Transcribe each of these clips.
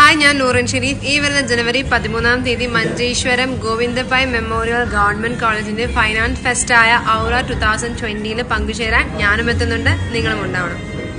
hi ഞാൻ നൂറിൻ ഷെരീഫ് ഈ വരുന്ന ജനുവരി പതിമൂന്നാം തീയതി മഞ്ചേശ്വരം ഗോവിന്ദഭായ് മെമ്മോറിയൽ ഗവൺമെന്റ് കോളേജിന്റെ ഫൈനാൻസ് ഫെസ്റ്റായ ഔറ ടു തൗസൻഡ് ട്വന്റിയിൽ പങ്കുചേരാൻ ഞാനും എത്തുന്നുണ്ട് നിങ്ങളും ഉണ്ടാവണം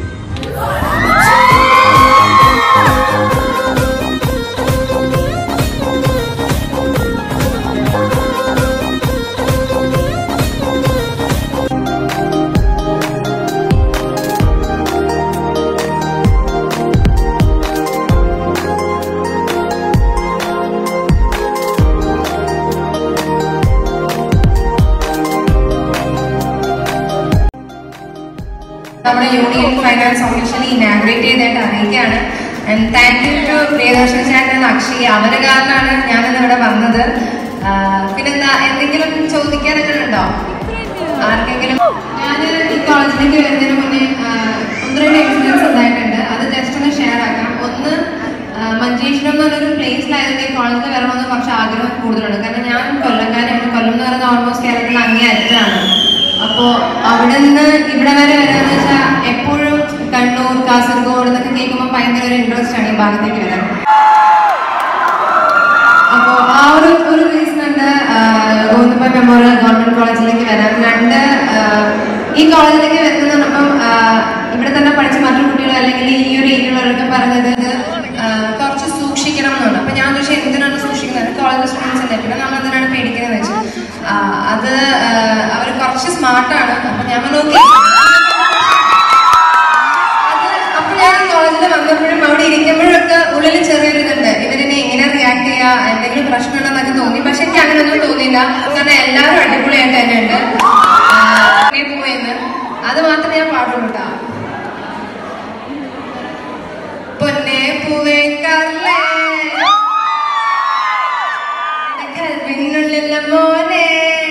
നമ്മുടെ യൂണിയൻ ഫൈനാൻസ് ഒഫീഷ്യലി ഇനാഗ്രേറ്റ് ചെയ്തായിട്ട് അറിയിക്കുകയാണ് and thank you to Priyadarshan ചേട്ടൻ അക്ഷയ് അവര് കാരണമാണ് ഞാനിന്ന് ഇവിടെ വന്നത് ആ, പിന്നെന്താ എന്തെങ്കിലും ചോദിക്കാനൊക്കെ ഉണ്ടോ ആർക്കെങ്കിലും ഞാൻ ഈ കോളേജിലേക്ക് വരുന്നതിന് മുന്നേ ആ, ഒന്ന് രണ്ട് എക്സ്പീരിയൻസ് ഉണ്ടായിട്ടുണ്ട് അത് ജസ്റ്റ് ഒന്ന് ഷെയർ ആക്കാം ഒന്ന് ആ, മഞ്ചേശ്വരം എന്ന് പറഞ്ഞൊരു പ്ലേസിലായതുകൊണ്ട് ഈ കോളേജിൽ വരണമെന്ന് കുറച്ച് ആഗ്രഹം കൂടുതലുണ്ട് കാരണം ഞാൻ കൊല്ലംകാരാണ് കൊല്ലം എന്ന് പറയുന്നത് ഓൾമോസ്റ്റ് കേരളത്തിൽ അങ്ങേ അറ്റാണ് അപ്പോ അവിടെ നിന്ന് ഇവിടെ വരെ വരാന്ന് വെച്ചാൽ എപ്പോഴും കണ്ണൂർ കാസർഗോഡ് എന്നൊക്കെ കേൾക്കുമ്പോൾ ഭയങ്കര ഒരു ഇൻട്രസ്റ്റ് ആണ് ഈ ഭാഗത്തേക്ക് വരാൻ അപ്പോ ആ ഒരു ഒരു റീസൺ ഉണ്ട് ഗോവിന്ദപ്പ മെമ്മോറിയൽ ഗവൺമെന്റ് കോളേജിലേക്ക് വരാൻ രണ്ട് ആ, ഈ കോളേജിലേക്ക് വരുന്നത് അപ്പം ആ, ഇവിടെ തന്നെ പഠിച്ച മറ്റു കുട്ടികൾ അല്ലെങ്കിൽ ഈ ഒരു ഏരിയയിലുള്ളവരൊക്കെ പറഞ്ഞത് ആ, കുറച്ച് സൂക്ഷിക്കണം എന്നുണ്ട് അപ്പൊ ഞാൻ പക്ഷേ എന്തിനാണ് സൂക്ഷിക്കുന്നത് കോളേജ് സ്റ്റുഡൻസ് അല്ലേ പിന്നെ നമ്മൾ എന്തിനാണ് പേടിക്കുന്നത് വെച്ചു ആ, അത് അവർ കുറച്ച് സ്മാർട്ടാണ് അപ്പൊ ഞാൻ നോക്കി അത് അപ്പൊ ഞാൻ കോളേജിൽ വന്നപ്പോഴും അവിടെ ഇരിക്കുമ്പോഴൊക്കെ ഉള്ളിൽ ചെറിയൊരു ഇതുണ്ട് ഇവരിനെ എങ്ങനെ റിയാക്ട് ചെയ്യാ എന്തെങ്കിലും പ്രശ്നമുണ്ടെന്നൊക്കെ തോന്നി പക്ഷെ എനിക്ക് അങ്ങനെയൊന്നും തോന്നിയില്ല കാരണം എല്ലാവരും അടിപൊളിയായിട്ട് തന്നെ ഉണ്ട് പോയെന്ന് അത് മാത്രമേ ഞാൻ പാടുള്ളൂ കേട്ടോ പൊന്നെ പൂവേ കല്ലേ കൽവിനുള്ളിലെ മോനെ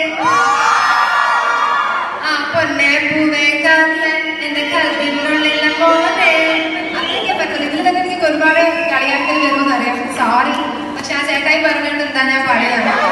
ആ പൊന്നെ പൂവേ കല്ലൻ എന്റെ കൽവിനുള്ളിലെ മോനെ അതെനിക്ക് പറ്റില്ല ഇതിൽ തന്നെ എനിക്ക് ഒരുപാട് കളിയാക്കൽ വരുമെന്ന് അറിയാം സോറി പക്ഷെ ആ ചേട്ടായി പറഞ്ഞുകൊണ്ട് എന്താ ഞാൻ പറയുന്നത്